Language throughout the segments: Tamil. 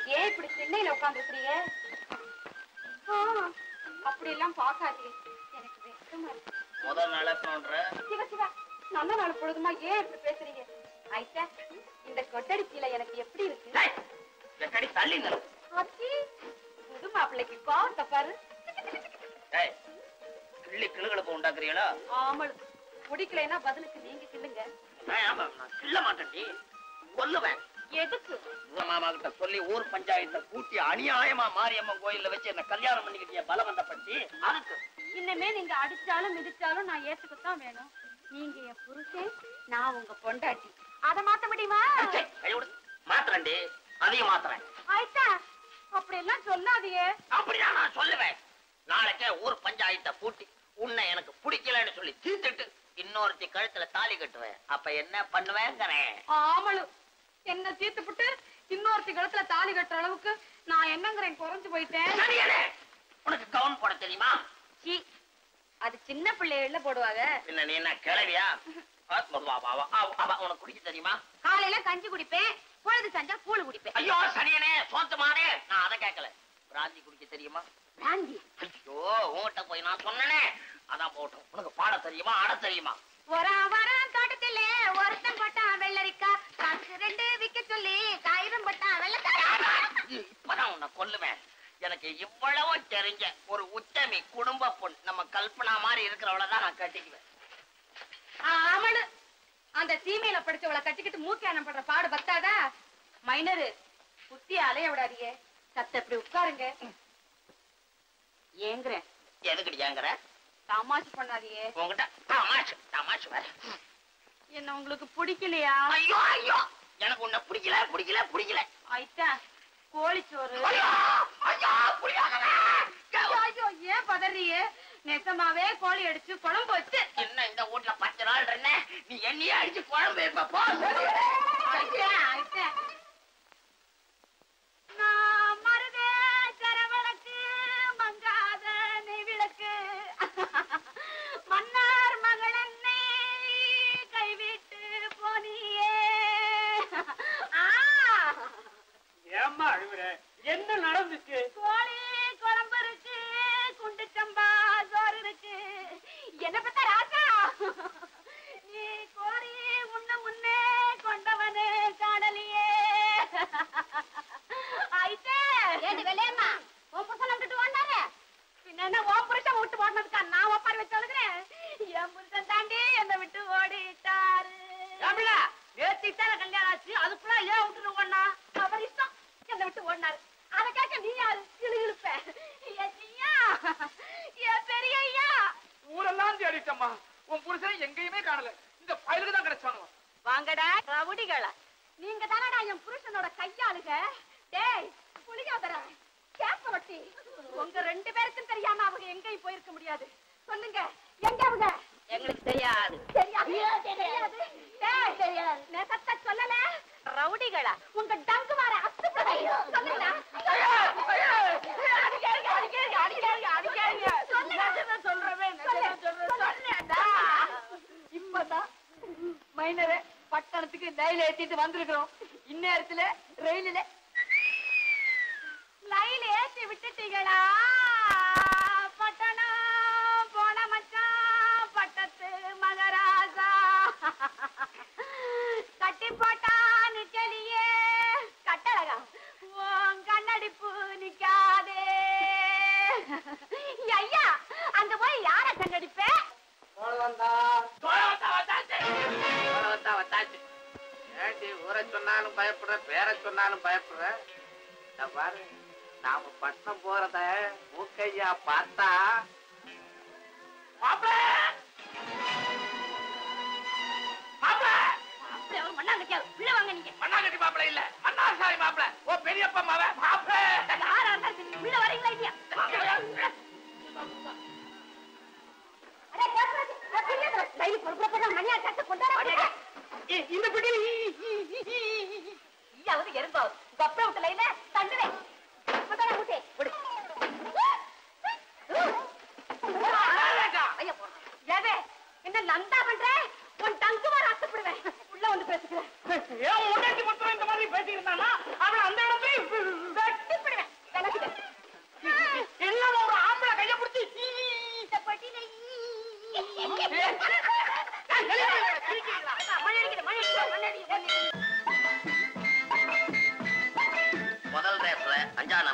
ஏன் இப்படி திண்ணையில உட்காந்துருக்கிறீங்க அப்படி எல்லாம் பார்க்காதீங்க எனக்கு வெக்கமா இருக்கு முதல் நாள் எப்பன்ற சிவா சிவா நல்ல நாள் பொழுதுமா ஏன் இப்படி பேசுறீங்க ஐசா இந்த கொட்டடி கீழே எனக்கு எப்படி இருக்கு எக்கடி தள்ளி நிறு அச்சி புது மாப்பிள்ளைக்கு கோவத்தை பாரு ஏய், கிள்ளி கிளுகளுக்கு உண்டாக்குறீங்களா ஆமளு பிடிக்கலைன்னா பதிலுக்கு நீங்க கிள்ளுங்க நான் ஆமா, நான் கிள்ள மாட்டேன்டி கொல்லுவேன் எதுக்கு ஊர் மாமா கிட்ட சொல்லி ஊர் பஞ்சாயத்தை கூட்டி அநியாயமா மாரியம்மன் கோயில்ல வச்சு என்ன கல்யாணம் பண்ணிக்கிட்டிய பலவந்தப்பட்டி அதுக்கு இன்னமே நீங்க அடிச்சாலும் மிதிச்சாலும் நான் ஏத்துக்கத்தான் வேணும் நீங்க என் புருஷன் நான் உங்க பொண்டாட்டி அத மாத்த முடியுமா சே, கையோடு மாத்துறேன்டி அதையும் மாத்துறேன் ஆயிட்டா அப்படி எல்லாம் சொல்லாதீங்க அப்படியா நான் சொல்லுவேன் நாளைக்கே ஊர் பஞ்சாயத்தை கூட்டி உன்னை எனக்கு பிடிக்கலன்னு சொல்லி தீர்த்துட்டு இன்னொருத்தி கழுத்துல தாலி கட்டுவேன் அப்ப என்ன பண்ணுவேங்கிறேன் ஆமளு என்ன தீர்த்து புட்டு இன்னொருத்தி கழுத்துல தாலி கட்டுற அளவுக்கு நான் என்னங்கிறேன் குறைஞ்சு போயிட்டேன் சரியலே உனக்கு கவுன் போட தெரியுமா சீ அது சின்ன பிள்ளைகள்ல போடுவாங்க பின்ன நீ என்ன கிளவியா ஆ, வா, வா, வா, வா. அவ, அவ, உனக்கு குடிக்க தெரியுமா காலையில கஞ்சி குடிப்பேன் பொழுது செஞ்சா கூழ் குடிப்பேன் ஐயோ சரியனே சோத்து மாறே நான் அதை கேட்கல பிராந்தி குடிக்க தெரியுமா பிராந்தி ஐயோ உன்கிட்ட போய் நான் சொன்னனே அதான் போட்டோம் உனக்கு பாட தெரியுமா ஆட தெரியுமா ஒரு வாரம் தோட்டத்தில ஒருத்தன் போட்டான் வெள்ளரிக்கா காசு ரெண்டு விக்க சொல்லி காகிதம் போட்டான் வெள்ளக்காரா இப்பதான் உன்னை கொல்லுவேன் எனக்கு இவ்வளவு தெரிஞ்ச ஒரு உத்தமி குடும்ப பொண் நம்ம கல்பனா மாதிரி இருக்கிறவள தான் நான் கட்டிக்குவேன் ஆமனு அந்த சீமையில படிச்சவளை கட்டிக்கிட்டு மூக்கியானம் பண்ற பாடு பத்தாதா மைனரு புத்தி அலைய விடாதீங்க சத்த இப்படி உட்காருங்க ஏங்குறேன் எதுக்குடி ஏங்குற தமாஷு பண்ணாதீங்க உன்கிட்ட தமாஷு தமாஷு வேற என்ன உங்களுக்கு பிடிக்கலையா ஐயோ ஐயோ எனக்கு உன்னை பிடிக்கல பிடிக்கல பிடிக்கல ஐட்டா கோழிச்சோறு ஐயோ ஐயோ புரியாதவே ஐயோ, ஐயோ ஏன் பதறீங்க நெசமாவே கோழி அடிச்சு குழம்பு வச்சு என்ன இந்த வீட்ல பத்து நாள் இருந்த நீ என்னையே அடிச்சு குழம்பு வைப்ப போ ஐட்டா, ஐட்டா. நான் மருதே சரவணக்கு மங்காத நெய்விளக்கு. மன்னார் மகள் என்னை கைவிட்டு போனியே ஆ! ஏம்மா அழுகுற என்ன நடந்துச்சு கோழி குழம்பு இருக்கு குண்டு சம்பா சோறு இருக்கு என்ன பத்த ராசா நீ கோழி உன்ன முன்னே கொண்டவனே காணலியே ஆயிட்டே ஏடி வெள்ளையம்மா உன் புருஷன் விட்டுட்டு ஓடினாரு பின்ன என்ன உன் புருஷன் விட்டு ஓடினதுக்கா நான் ஒப்பாரி வச்சு அழுகிறேன் என் புருஷன் தாண்டி என்னை விட்டு ஓடிட்டாரு நேற்று கல்யாணம் ஆச்சு அதுக்குள்ள ஏன் விட்டுட்டு ஓடினா அவர் இஷ்டம் என்னை விட்டு ஓடினாரு அதை கேட்க நீ யாரு இழு இழுப்ப என் நீயா என் பெரிய ஐயா ஊரெல்லாம் தேடிட்டம்மா உன் புருஷனை எங்கேயுமே காணல இந்த பயலுக்கு தான் கிடைச்சானுவா வாங்கடா ரவுடிகளா நீங்க தானடா என் புருஷனோட கையாளுக டேய் புளியோதர கேப்ப வட்டி உங்க ரெண்டு பேருக்கும் தெரியாம அவங்க எங்கேயும் போயிருக்க முடியாது சொல்லுங்க எங்க அவங்க எங்களுக்கு தெரியாது தெரியாது தெரியாது டேய் தெரியாது நெசத்த சொல்லல ரவுடிகளா உங்க டங்கு மாற அத்துப்படை சொல்லுங்க அடிக்காருங்க அடிக்காருங்க அடிக்காருங்க அடிக்காருங்க சொல்லுங்க சொல்றேன் சொல்லுடா இப்பதான் மைனரு பட்டணத்துக்கு ரயில் ஏத்திட்டு வந்திருக்கிறோம் இந்நேரத்துல ரயிலில ரயில் ஏத்தி விட்டுட்டீங்களா பட்டணம் போன மச்சான் பட்டத்து மகராஜா கட்டி போட்டா நிக்கலியே கட்டழகா உன் கண்ணடிப்பு நிக்காதே ஐயா அங்க போய் யார கண்ணடிப்பே ஏண்டி ஊரை சொன்னாலும் பயப்படுற பேரை சொன்னாலும் பயப்படுற இந்த பாரு நாம பட்டணம் போறத மூக்கையா பார்த்தா மாப்பிள மாப்பிள அப்படி அவர் மண்ணாங்கட்டியாவது உள்ள வாங்க நீங்க மண்ணாங்கட்டி மாப்பிள இல்ல மன்னாசாரி மாப்பிள ஓ பெரியப்பா மாவ மாப்பிள யாரா இருந்தாலும் சரி, உள்ள வரீங்களா இல்லையா அடே, கேட்கறாச்சு. நான் தெரியாது. ரயில் பொறுப்புறப்ப மணியா சட்டை கொண்டாட இந்த பிடி ஈயாவது எறும்பாவது கப்பை விட்டு லைன தண்டுவே இப்பதானே விட்டேன் விடு ஐயா போறேன் ஏவே என்ன நந்தா பண்ற உன் டங்கு வர அசப்படுவேன் உள்ள வந்து பேசுகிறேன் ஏன் முன்னாடி மட்டும் இந்த மாதிரி பேசியிருந்தானா அவன் அந்த இடத்துல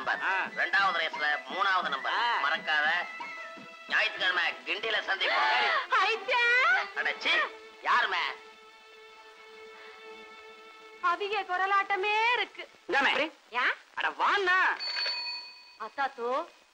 நம்பர் ஆ. ரெண்டாவது ரேஸ்ல மூணாவது நம்பர் ஆ. மறக்காத ஞாயிற்றுக்கிழமை கிண்டில சந்திப்போம் ஐயா அடச்சி யாருமே அவிக குரலாட்டமே இருக்கு இந்தாமே ஏன் அட வாண்ணா அத்தாத்தோ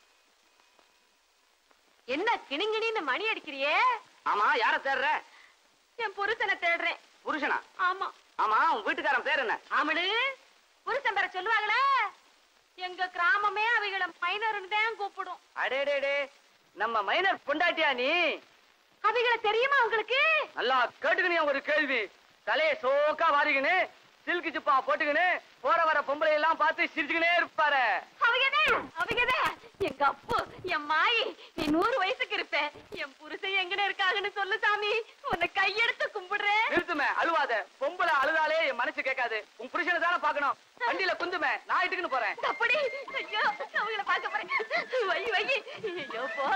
என்ன கிணிங்கிணின்னு மணி அடிக்கிறியே ஆமா யார தேடுற என் புருஷனை தேடுறேன் புருஷனா ஆமா ஆமா உன் வீட்டுக்காரன் பேர் என்ன ஆமடு புருஷன் பேர சொல்லுவாங்களே எங்க கிராமமே அவைகளை மைனர்னு தான் கூப்பிடும் அடேடேடே நம்ம மைனர் பொண்டாட்டியா நீ அவைகளை தெரியுமா உங்களுக்கு நல்லா கேட்டுக்கினியா ஒரு கேள்வி தலைய சோக்கா வாரிக்கின்னு சில்கு சிப்பா போட்டுக்கின்னு போற வர பொம்பளை எல்லாம் பார்த்து சிரிச்சுக்கினே இருப்பாரு அவைகதே அவைகதே எங்க அப்பு என் மாயி நீ நூறு வயசுக்கு இருப்ப என் புருஷன் எங்கன இருக்காங்கன்னு சொல்லு சாமி உன்னை கையெடுத்து கும்பிடுறேன் நிறுத்துமே அழுவாத பொம்பளை அழுதாலே என் மனசு கேட்காது உன் புருஷனை தானே பாக்கணும் வண்டியில குந்துமே நான் இட்டுக்குன்னு போறேன் அப்படி ஐயோ அவங்கள பார்க்க போறேன் வை வை ஐயோ போ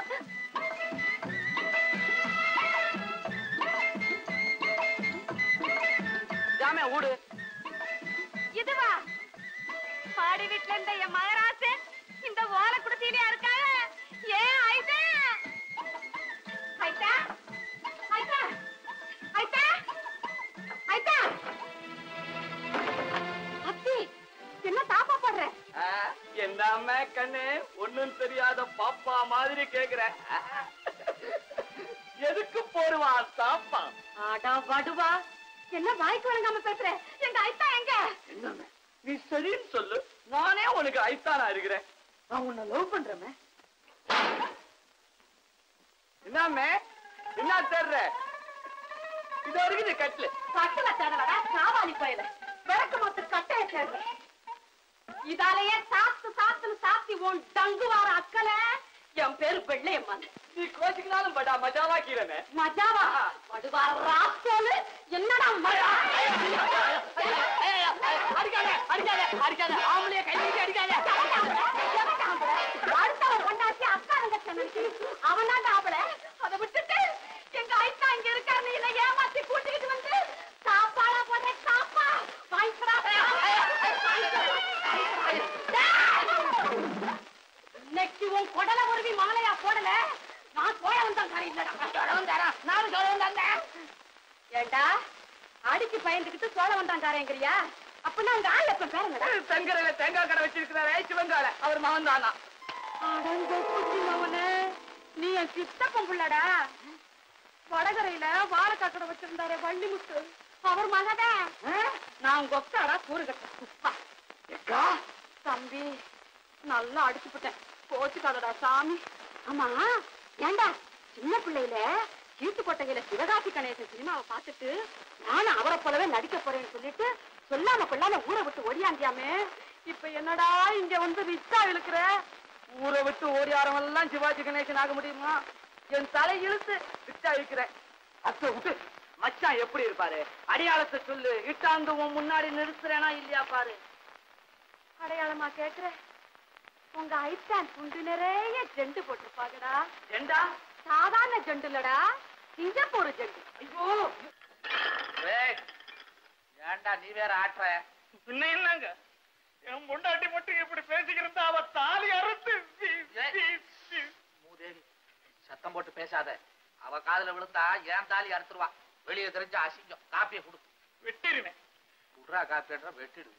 ஜாமே ஊடு இதுவா மாடி வீட்டுல இருந்த என் மகராசு இந்த ஓலை குடிசையிலயா இருக்காங்க ஏன் ஐட்டா ஐட்டா ஐட்டா ஐட்டா ஐட்டா அத்தி என்ன தாப்பா போடுற என்னம்மா கண்ணு ஒண்ணும் தெரியாத பாப்பா மாதிரி கேக்குற எதுக்கு போடுவான் சாப்பா ஆடா வடுவா என்ன வாய்க்கு வழங்காம பேசுற எங்க ஐட்டா எங்க என்னம்மா நீ சரின்னு சொல்லு நானே உனக்கு ஐத்தானா இருக்கிறேன் நான் உன்னை லவ் பண்றேன் என்னம்மே என்ன தேடுற இது வரைக்கும் கட்லு கட்டுல தேடலடா காவாலி போயில விளக்கு மொத்த கட்டைய தேடுற இதாலேயே சாத்து சாத்துன்னு சாத்தி உன் டங்கு வார அக்கல என் பேரு வெள்ளையம்மன் நீ கோச்சிக்கினாலும் படா மஜாவா கீழனே மஜாவா வடுவார ராசோலு என்னடா மழை அடிக்காத அடிக்காத அடிக்காத ஆம்பளைய கை நீட்டி அடிக்காத அடுத்தவன் கொண்டாச்சு அக்கா தங்கச்சி நினைச்சு அவன் தான் ஆம்பள அதை விட்டுட்டு எங்க ஐட்டா இங்க இருக்காரு நீ இல்லை ஏமாத்தி கூட்டிக்கிட்டு வந்து சாப்பாடா போடுற சாப்பா வாங்கிக்கடா இன்னைக்கு உன் குடல உருவி மாலையா போடல நான் சோழவன் தான் கரை இல்லடா சோழவன் தரேன் நானும் சோழவன் தந்தேன் ஏண்டா அடிச்சு பயந்துக்கிட்டு சோழவன் தான் காரேங்கிறியா அப்படின்னா உங்க ஆள் எப்ப பேருங்கடா தெங்கரையில தேங்காய் கடை வச்சிருக்கிறாரே சிவங்கால அவர் மகன் தானா அடங்கொப்புச்சிமவனே, நீ என் சித்தப்பன் புள்ளடா வடகரையில வாழைக்காக்கடை வச்சிருந்தாரே வள்ளிமுத்து அவர் மகதே நான் கொத்தாடா கூறு கட்ட தம்பி நல்லா அடிச்சுப்புட்டேன் போச்சுக்காதடா சாமி ஆமா ஏண்டா சின்ன பிள்ளையில சீட்டு கொட்டையில சிவகாசி கணேசன் சினிமாவை பார்த்துட்டு நானும் அவரை போலவே நடிக்க போறேன்னு சொல்லிட்டு சொல்லாம கொள்ளாம ஊரை விட்டு ஓடியாந்தியாமே இப்ப என்னடா இங்க வந்து ரிச்சா இழுக்கிற ஊரை விட்டு ஓடியாரவன் எல்லாம் சிவாஜி கணேசன் ஆக முடியுமா என் தலை இழுத்து விட்டா இருக்கிறேன் அத்தை விட்டு மச்சான் எப்படி இருப்பாரு அடையாளத்தை சொல்லு இட்டாந்து உன் முன்னாடி நிறுத்துறேனா இல்லையா பாரு அடையாளமா கேக்குற உங்க ஐத்தான் துண்டு நிறைய ஜெண்டு போட்டிருப்பாங்கடா ஏண்டா சாதாரண ஜெண்டு இல்லடா சிங்கப்பூர் ஜெண்டு ஐயோ ஏன்டா நீ வேற ஆட்டுற பின்ன என்னங்க என் பொண்டாட்டி மட்டும் இப்படி பேசிக்கிறதா அவ தாலி அறுத்து மூதேவி சத்தம் போட்டு பேசாத அவ காதுல விழுந்தா ஏன் தாலி அறுத்துருவா வெளியே தெரிஞ்ச அசிங்கம் காப்பியை கொடு வெட்டிருவேன் குடுறா காப்பியன்ற வெட்டிடு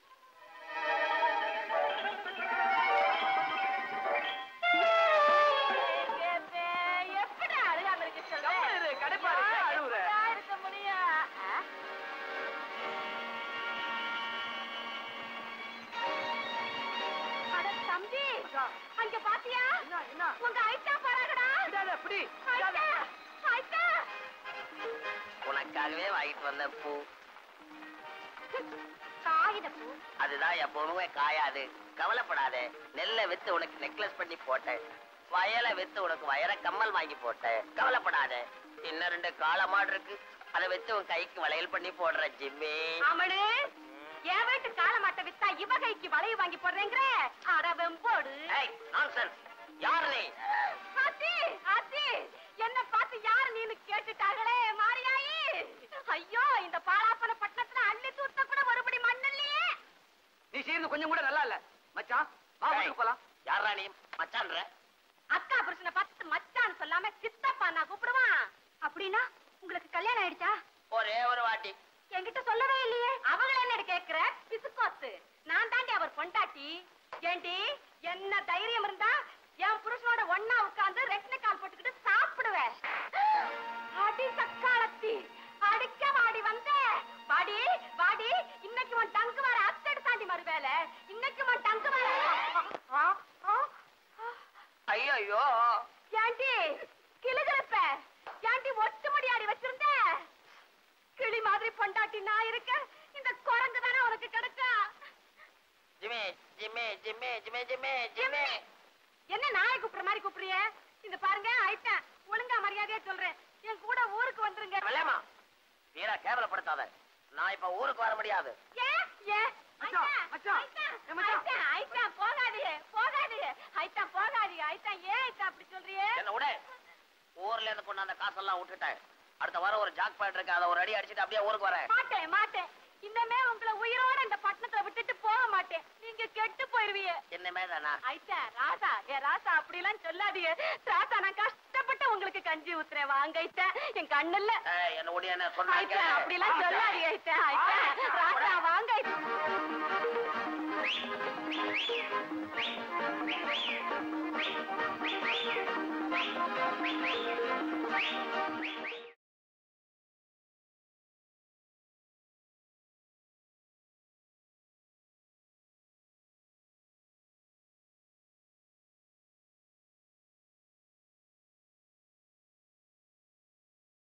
எப்படி அழுகாம இருக்க கம்முனு இரு, கடைப்பாரு, ஏன் அழுவுற? இருக்க முடியும் அட தம்பி அங்க பாத்தியா என்ன உங்க ஐட்டா பாருங்கடா அப்படி ஐட்டா ஐட்டா உனக்காகவே வாங்கிட்டு வந்த பூ காகித பூ அதுதான் எப்பவுமே காயாது கவலைப்படாத நெல்லை வித்து உனக்கு நெக்லஸ் பண்ணி போட்டேன் வயலை வித்து உனக்கு வயர கம்மல் வாங்கி போட்டேன் கவலைப்படாத இன்னும் ரெண்டு காலமாடு இருக்கு அதை வச்சு உன் கைக்கு வளையல் பண்ணி போடுற ஜிம்மி அமடு என் வீட்டு கால மாட்டை வித்தா இவ கைக்கு வளைய வாங்கி போடுறேங்கிற அட வெம்போடு ஏய் நான்சென்ஸ் யார் நீ ஆத்தி ஆத்தி என்ன பார்த்து யாரு நீன்னு கேட்டுட்டாங்களே மாரியாயி ஐயோ இந்த பாலாப்பன பட்டணத்துல அள்ளி தூத்த கூட மறுபடி மண்ணு இல்லையே நீ செய்யறது கொஞ்சம் கூட நல்லா இல்ல மச்சான் வா ஏய், வீட்டுக்கு போலாம் யாரா நீ மச்சான்ற அக்கா புருஷனை பார்த்து மச்சான் சொல்லாம சித்தப்பா நான் கூப்பிடுவான் அப்படின்னா உங்களுக்கு கல்யாணம் ஆயிடுச்சா ஒரே ஒரு வாட்டி என்கிட்ட சொல்லவே இல்லையே அவங்கள என்ன கேக்குற பிசுக்கோத்து நான் தாண்டி அவர் பொண்டாட்டி ஏண்டி என்ன தைரியம் இருந்தா என் புருஷனோட ஒண்ணா உட்கார்ந்து ரெக்ன கால் போட்டுக்கிட்டு சாப்பிடுவேன் அடி சக்காலத்தி அடிக்க வாடி வந்த வாடி வாடி இன்னைக்கு உன் டங்கு வர அத்தடு தாண்டி மறுவேல இன்னைக்கு உன் டங்கு வர ஆ, ஆ, ஆ. ஐயோ ஏண்டி கிளுகிழப்ப ஏண்டி ஒட்டு முடியாடி வச்சிருந்த கிளி மாதிரி பொண்டாட்டி நான் இருக்க இந்த குரங்கு தானே உனக்கு கிடைச்சா Jimmy Jimmy Jimmy Jimmy Jimmy Jimmy என்ன நாயை கூப்பிடுற மாதிரி கூப்பிடுறிய இந்த பாருங்க ஆயிட்டேன் ஒழுங்கா மரியாதையா சொல்றேன் என் கூட ஊருக்கு வந்துருங்க வெள்ளையம்மா வீரா கேவலப்படுத்தாத நான் இப்ப ஊருக்கு வர முடியாது ஏன் ஏன் மச்சான், மச்சான், ஏ மச்சான். ஐட்டம் போகாதீங்க போகாதீங்க ஐட்டம் போகாதீங்க ஐட்டம் ஏன் ஐட்டம் அப்படி சொல்றியே என்ன விட ஊர்ல இருந்து கொண்டு அந்த காசெல்லாம் விட்டுட்டேன் அடுத்த வாரம் ஒரு ஜாக் பாயிண்ட் இருக்கு அதை ஒரு அடி அடிச்சிட்டு அப்படியே ஊருக்கு வரேன் மாட்டேன் மாட்டேன் இன்னமே உங்களை உயிரோட இந்த பட்டணத்துல விட்டுட்டு போக மாட்டேன் நீங்க கெட்டு போயிருவீங்க என்னமே தானா ஐட்டா ராசா ஏ ராசா அப்படிலாம் சொல்லாதீங்க ராசா நான் கஷ்டப்பட்டு உங்களுக்கு கஞ்சி ஊத்துறேன் வாங்க ஐட்டா என் கண்ணுல ஏய், என்ன ஒடி என்ன சொன்னாங்க ஐட்டா அப்படிலாம் சொல்லாதீங்க ஐட்டா ஐட்டா ராசா வாங்க ஐட்டா. ஆ